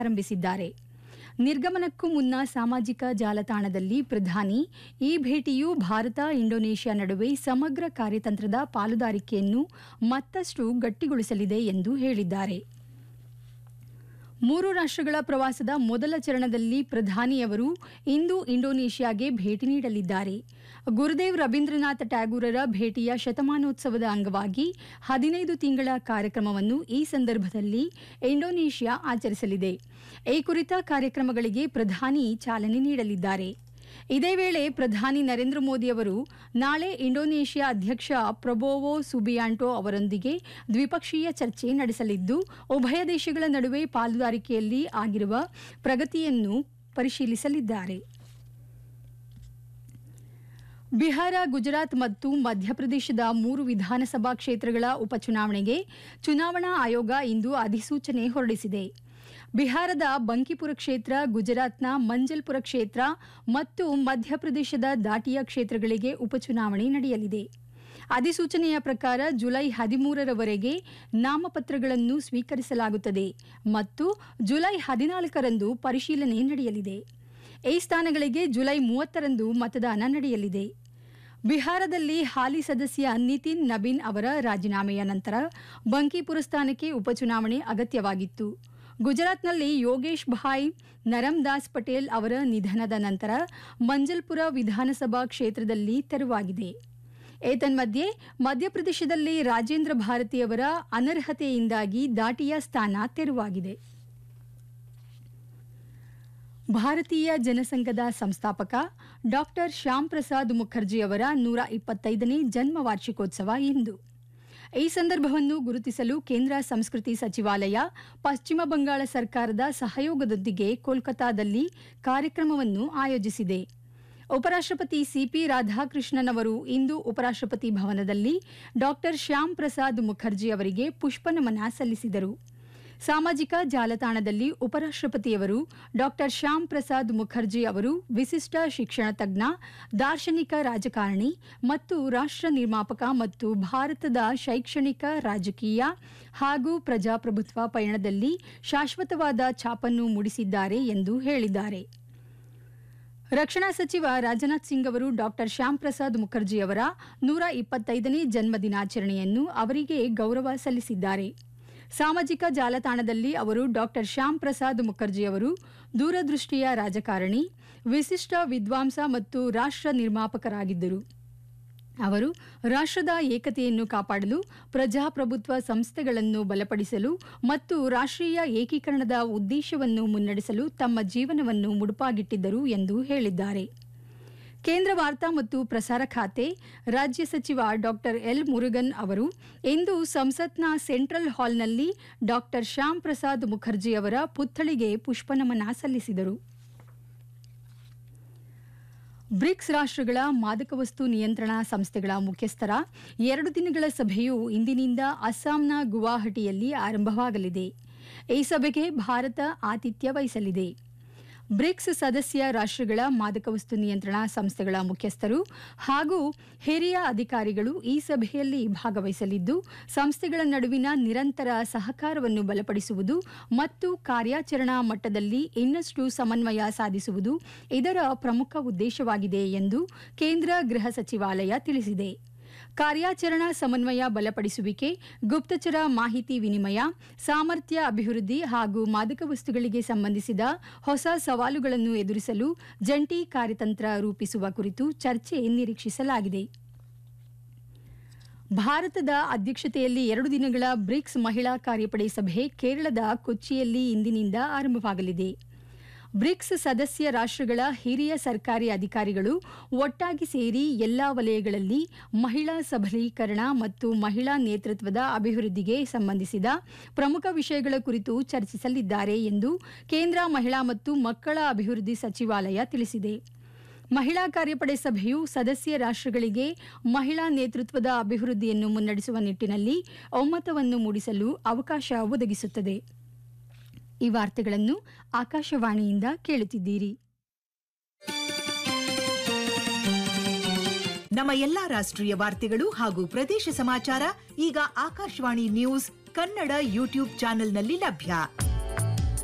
ಆರಂಭಿಸಿದ್ದಾರೆ ನಿರ್ಗಮನಕ್ಕೂ ಮುನ್ನ ಸಾಮಾಜಿಕ ಜಾಲತಾಣದಲ್ಲಿ ಪ್ರಧಾನಿ ಈ ಭೇಟಿಯು ಭಾರತ ಇಂಡೋನೇಷ್ಯಾ ನಡುವೆ ಸಮಗ್ರ ಕಾರ್ಯತಂತ್ರದ ಪಾಲುದಾರಿಕೆಯನ್ನು ಮತ್ತಷ್ಟು ಗಟ್ಟಿಗೊಳಿಸಲಿದೆ ಎಂದು ಹೇಳಿದ್ದಾರೆ ಮೂರು ರಾಷ್ಟ್ರಗಳ ಪ್ರವಾಸದ ಮೊದಲ ಚರಣದಲ್ಲಿ ಪ್ರಧಾನಿಯವರು ಇಂದು ಇಂಡೋನೇಷ್ಯಾಗೆ ಭೇಟಿ ನೀಡಲಿದ್ದಾರೆ ಗುರುದೇವ್ ರವೀಂದ್ರನಾಥ ಟ್ಯಾಗೂರರ ಭೇಟಿಯ ಶತಮಾನೋತ್ಸವದ ಅಂಗವಾಗಿ ಹದಿನೈದು ತಿಂಗಳ ಕಾರ್ಯಕ್ರಮವನ್ನು ಈ ಸಂದರ್ಭದಲ್ಲಿ ಇಂಡೋನೇಷ್ಯಾ ಆಚರಿಸಲಿದೆ ಈ ಕುರಿತ ಕಾರ್ಯಕ್ರಮಗಳಿಗೆ ಪ್ರಧಾನಿ ಚಾಲನೆ ನೀಡಲಿದ್ದಾರೆ ಇದೇ ವೇಳೆ ಪ್ರಧಾನಿ ನರೇಂದ್ರ ಮೋದಿ ಅವರು ನಾಳೆ ಇಂಡೋನೇಷ್ಯಾ ಅಧ್ಯಕ್ಷ ಪ್ರೊಬೋವೋ ಸುಬಿಯಾಂಟೋ ಅವರೊಂದಿಗೆ ದ್ವಿಪಕ್ಷೀಯ ಚರ್ಚೆ ನಡೆಸಲಿದ್ದು ಉಭಯ ದೇಶಗಳ ನಡುವೆ ಪಾಲುದಾರಿಕೆಯಲ್ಲಿ ಆಗಿರುವ ಪ್ರಗತಿಯನ್ನು ಪರಿಶೀಲಿಸಲಿದ್ದಾರೆ ಬಿಹಾರ ಗುಜರಾತ್ ಮತ್ತು ಮಧ್ಯಪ್ರದೇಶದ ಮೂರು ವಿಧಾನಸಭಾ ಕ್ಷೇತ್ರಗಳ ಉಪಚುನಾವಣೆಗೆ ಚುನಾವಣಾ ಆಯೋಗ ಇಂದು ಅಧಿಸೂಚನೆ ಹೊರಡಿಸಿದೆ ಬಿಹಾರದ ಬಂಕಿಪುರ ಕ್ಷೇತ್ರ ಗುಜರಾತ್ನ ಮಂಜಲ್ಪುರ ಕ್ಷೇತ್ರ ಮತ್ತು ಮಧ್ಯಪ್ರದೇಶದ ದಾಟಿಯಾ ಕ್ಷೇತ್ರಗಳಿಗೆ ಉಪಚುನಾವಣೆ ನಡೆಯಲಿದೆ ಅಧಿಸೂಚನೆಯ ಪ್ರಕಾರ ಜುಲೈ ಹದಿಮೂರರವರೆಗೆ ನಾಮಪತ್ರಗಳನ್ನು ಸ್ವೀಕರಿಸಲಾಗುತ್ತದೆ ಮತ್ತು ಜುಲೈ ಹದಿನಾಲ್ಕರಂದು ಪರಿಶೀಲನೆ ನಡೆಯಲಿದೆ ಈ ಸ್ಥಾನಗಳಿಗೆ ಜುಲೈ ಮೂವತ್ತರಂದು ಮತದಾನ ನಡೆಯಲಿದೆ ಬಿಹಾರದಲ್ಲಿ ಹಾಲಿ ಸದಸ್ಯ ನಿತಿನ್ ನಬೀನ್ ಅವರ ರಾಜೀನಾಮೆಯ ನಂತರ ಬಂಕಿಪುರ ಸ್ಥಾನಕ್ಕೆ ಉಪಚುನಾವಣೆ ಅಗತ್ಯವಾಗಿತ್ತು ಗುಜರಾತ್ನಲ್ಲಿ ಯೋಗೇಶ್ ಭಾಯ್ ನರಮ್ದಾಸ್ ಪಟೇಲ್ ಅವರ ನಿಧನದ ನಂತರ ಮಂಜಲ್ಪುರ ವಿಧಾನಸಭಾ ಕ್ಷೇತ್ರದಲ್ಲಿ ತೆರವಾಗಿದೆ ಏತನ್ಮಧ್ಯೆ ಮಧ್ಯಪ್ರದೇಶದಲ್ಲಿ ರಾಜೇಂದ್ರ ಭಾರತಿ ಅವರ ಅನರ್ಹತೆಯಿಂದಾಗಿ ದಾಟಿಯ ಸ್ಥಾನ ತೆರವಾಗಿದೆ ಭಾರತೀಯ ಜನಸಂಘದ ಸಂಸ್ಥಾಪಕ ಡಾಕ್ಟರ್ ಶ್ಯಾಮ್ ಪ್ರಸಾದ್ ಮುಖರ್ಜಿ ಅವರ ನೂರ ಇಪ್ಪತ್ತೈದನೇ ಜನ್ಮ ವಾರ್ಷಿಕೋತ್ಸವ ಇಂದು ಈ ಸಂದರ್ಭವನ್ನು ಗುರುತಿಸಲು ಕೇಂದ್ರ ಸಂಸ್ಕೃತಿ ಸಚಿವಾಲಯ ಪಶ್ಚಿಮ ಬಂಗಾಳ ಸರ್ಕಾರದ ಸಹಯೋಗದೊಂದಿಗೆ ಕೋಲ್ಕತಾದಲ್ಲಿ ಕಾರ್ಯಕ್ರಮವನ್ನು ಆಯೋಜಿಸಿದೆ ಉಪರಾಷ್ಟ್ರಪತಿ ಸಿಪಿ ರಾಧಾಕೃಷ್ಣನ್ ಅವರು ಇಂದು ಉಪರಾಷ್ಟ್ರಪತಿ ಭವನದಲ್ಲಿ ಡಾಕ್ಟರ್ ಶ್ಯಾಮ್ ಪ್ರಸಾದ್ ಮುಖರ್ಜಿ ಅವರಿಗೆ ಪುಷ್ಪನಮನ ಸಲ್ಲಿಸಿದರು ಸಾಮಾಜಿಕ ಜಾಲತಾಣದಲ್ಲಿ ಉಪರಾಷ್ಟ್ರಪತಿಯವರು ಡಾಕ್ಟರ್ ಶ್ಯಾಮ್ ಪ್ರಸಾದ್ ಮುಖರ್ಜಿ ಅವರು ವಿಶಿಷ್ಟ ಶಿಕ್ಷಣ ತಜ್ಞ ದಾರ್ಶನಿಕ ರಾಜಕಾರಣಿ ಮತ್ತು ರಾಷ್ಟ್ರ ನಿರ್ಮಾಪಕ ಮತ್ತು ಭಾರತದ ಶೈಕ್ಷಣಿಕ ರಾಜಕೀಯ ಹಾಗೂ ಪ್ರಜಾಪ್ರಭುತ್ವ ಪಯಣದಲ್ಲಿ ಶಾಶ್ವತವಾದ ಛಾಪನ್ನು ಮೂಡಿಸಿದ್ದಾರೆ ಎಂದು ಹೇಳಿದ್ದಾರೆ ರಕ್ಷಣಾ ಸಚಿವ ರಾಜನಾಥ್ ಸಿಂಗ್ ಅವರು ಡಾಕ್ಟರ್ ಶ್ಯಾಮ್ ಪ್ರಸಾದ್ ಮುಖರ್ಜಿ ಅವರ ನೂರ ಇಪ್ಪತ್ತೈದನೇ ಜನ್ಮ ದಿನಾಚರಣೆಯನ್ನು ಅವರಿಗೆ ಗೌರವ ಸಲ್ಲಿಸಿದ್ದಾರೆ ಸಾಮಾಜಿಕ ಜಾಲತಾಣದಲ್ಲಿ ಅವರು ಡಾಕ್ಟರ್ ಶ್ಯಾಮ್ ಪ್ರಸಾದ್ ಮುಖರ್ಜಿ ಅವರು ದೂರದೃಷ್ಟಿಯ ರಾಜಕಾರಣಿ ವಿಶಿಷ್ಟ ವಿದ್ವಾಂಸ ಮತ್ತು ರಾಷ್ಟ್ರ ನಿರ್ಮಾಪಕರಾಗಿದ್ದರು ಅವರು ರಾಷ್ಟ್ರದ ಏಕತೆಯನ್ನು ಕಾಪಾಡಲು ಪ್ರಜಾಪ್ರಭುತ್ವ ಸಂಸ್ಥೆಗಳನ್ನು ಬಲಪಡಿಸಲು ಮತ್ತು ರಾಷ್ಟ್ರೀಯ ಏಕೀಕರಣದ ಉದ್ದೇಶವನ್ನು ಮುನ್ನಡೆಸಲು ತಮ್ಮ ಜೀವನವನ್ನು ಮುಡುಪಾಗಿಟ್ಟಿದ್ದರು ಎಂದು ಹೇಳಿದ್ದಾರೆ ಕೇಂದ್ರ ವಾರ್ತಾ ಮತ್ತು ಪ್ರಸಾರ ಖಾತೆ ರಾಜ್ಯ ಸಚಿವ ಡಾಕ್ಟರ್ ಎಲ್ ಮುರುಗನ್ ಅವರು ಇಂದು ಸಂಸತ್ನ ಸೆಂಟ್ರಲ್ ಹಾಲ್ನಲ್ಲಿ ಡಾಕ್ಟರ್ ಶ್ಯಾಮ್ ಪ್ರಸಾದ್ ಮುಖರ್ಜಿ ಅವರ ಪುತ್ಥಳಿಗೆ ಪುಷ್ಪನಮನ ಸಲ್ಲಿಸಿದರು ಬ್ರಿಕ್ಸ್ ರಾಷ್ಟ್ರಗಳ ಮಾದಕ ವಸ್ತು ನಿಯಂತ್ರಣ ಸಂಸ್ಥೆಗಳ ಮುಖ್ಯಸ್ಥರ ಎರಡು ದಿನಗಳ ಸಭೆಯು ಇಂದಿನಿಂದ ಅಸ್ಸಾಂನ ಗುವಾಹಟಿಯಲ್ಲಿ ಆರಂಭವಾಗಲಿದೆ ಈ ಸಭೆಗೆ ಭಾರತ ಆತಿಥ್ಯ ವಹಿಸಲಿದೆ ಬ್ರಿಕ್ಸ್ ಸದಸ್ಯ ರಾಷ್ಟ್ರಗಳ ಮಾದಕ ವಸ್ತು ನಿಯಂತ್ರಣ ಸಂಸ್ಥೆಗಳ ಮುಖ್ಯಸ್ಥರು ಹಾಗೂ ಹಿರಿಯ ಅಧಿಕಾರಿಗಳು ಈ ಸಭೆಯಲ್ಲಿ ಭಾಗವಹಿಸಲಿದ್ದು ಸಂಸ್ಥೆಗಳ ನಡುವಿನ ನಿರಂತರ ಸಹಕಾರವನ್ನು ಬಲಪಡಿಸುವುದು ಮತ್ತು ಕಾರ್ಯಾಚರಣಾ ಮಟ್ಟದಲ್ಲಿ ಇನ್ನಷ್ಟು ಸಮನ್ವಯ ಸಾಧಿಸುವುದು ಇದರ ಪ್ರಮುಖ ಉದ್ದೇಶವಾಗಿದೆ ಎಂದು ಕೇಂದ್ರ ಗೃಹ ಸಚಿವಾಲಯ ತಿಳಿಸಿದೆ ಕಾರ್ಯಾಚರಣಾ ಸಮನ್ವಯ ಬಲಪಡಿಸುವಿಕೆ ಗುಪ್ತಚರ ಮಾಹಿತಿ ವಿನಿಮಯ ಸಾಮರ್ಥ್ಯ ಅಭಿವೃದ್ಧಿ ಹಾಗೂ ಮಾದಕ ವಸ್ತುಗಳಿಗೆ ಸಂಬಂಧಿಸಿದ ಹೊಸ ಸವಾಲುಗಳನ್ನು ಎದುರಿಸಲು ಜಂಟಿ ಕಾರ್ಯತಂತ್ರ ರೂಪಿಸುವ ಕುರಿತು ಚರ್ಚೆ ನಿರೀಕ್ಷಿಸಲಾಗಿದೆ ಭಾರತದ ಅಧ್ಯಕ್ಷತೆಯಲ್ಲಿ ಎರಡು ದಿನಗಳ ಬ್ರಿಕ್ಸ್ ಮಹಿಳಾ ಕಾರ್ಯಪಡೆ ಸಭೆ ಕೇರಳದ ಕೊಚ್ಚಿಯಲ್ಲಿ ಇಂದಿನಿಂದ ಆರಂಭವಾಗಲಿದೆ ಬ್ರಿಕ್ಸ್ ಸದಸ್ಯ ರಾಷ್ಟ್ರಗಳ ಹಿರಿಯ ಸರ್ಕಾರಿ ಅಧಿಕಾರಿಗಳು ಒಟ್ಟಾಗಿ ಸೇರಿ ಎಲ್ಲಾ ವಲಯಗಳಲ್ಲಿ ಮಹಿಳಾ ಸಬಲೀಕರಣ ಮತ್ತು ಮಹಿಳಾ ನೇತೃತ್ವದ ಅಭಿವೃದ್ಧಿಗೆ ಸಂಬಂಧಿಸಿದ ಪ್ರಮುಖ ವಿಷಯಗಳ ಕುರಿತು ಚರ್ಚಿಸಲಿದ್ದಾರೆ ಎಂದು ಕೇಂದ್ರ ಮಹಿಳಾ ಮತ್ತು ಮಕ್ಕಳ ಅಭಿವೃದ್ಧಿ ಸಚಿವಾಲಯ ತಿಳಿಸಿದೆ ಮಹಿಳಾ ಕಾರ್ಯಪಡೆ ಸಭೆಯು ಸದಸ್ಯ ರಾಷ್ಟ್ರಗಳಿಗೆ ಮಹಿಳಾ ನೇತೃತ್ವದ ಅಭಿವೃದ್ಧಿಯನ್ನು ಮುನ್ನಡೆಸುವ ನಿಟ್ಟಿನಲ್ಲಿ ಒಮ್ಮತವನ್ನು ಮೂಡಿಸಲು ಅವಕಾಶ ಒದಗಿಸುತ್ತದೆ ಈ ವಾರ್ತೆಗಳನ್ನು ಆಕಾಶವಾಣಿಯಿಂದ ಕೇಳುತ್ತಿದ್ದೀರಿ ನಮ್ಮ ಎಲ್ಲಾ ರಾಷ್ಟ್ರೀಯ ವಾರ್ತೆಗಳು ಹಾಗೂ ಪ್ರದೇಶ ಸಮಾಚಾರ ಈಗ ಆಕಾಶವಾಣಿ ನ್ಯೂಸ್ ಕನ್ನಡ ಯೂಟ್ಯೂಬ್ ಚಾನೆಲ್ನಲ್ಲಿ ಲಭ್ಯ